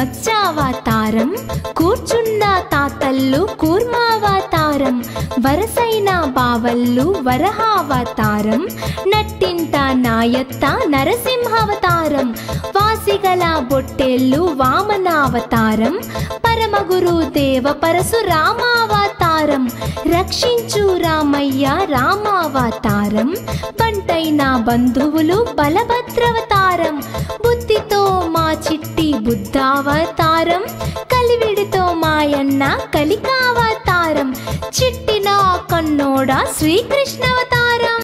మత్స్యావతారం కూర్చున్న తాతల్లు కూర్మావతారం వరసైన బావల్లు వరహావతారం నట్టింట నాయత్త నరసింహావతారం వాసిగల బొట్టెల్లు వామనావతారం పరమగురు దేవ పరశురామావతారం రక్షించు రామయ్య రామావతారం బంటైన బంధువులు బలభద్రవతారం బుద్ధితో మా చిట్టి బుద్ధావతారం కలివిడితో మాయన్న కలికావతారం చిట్టిన కన్నోడ శ్రీకృష్ణవతారం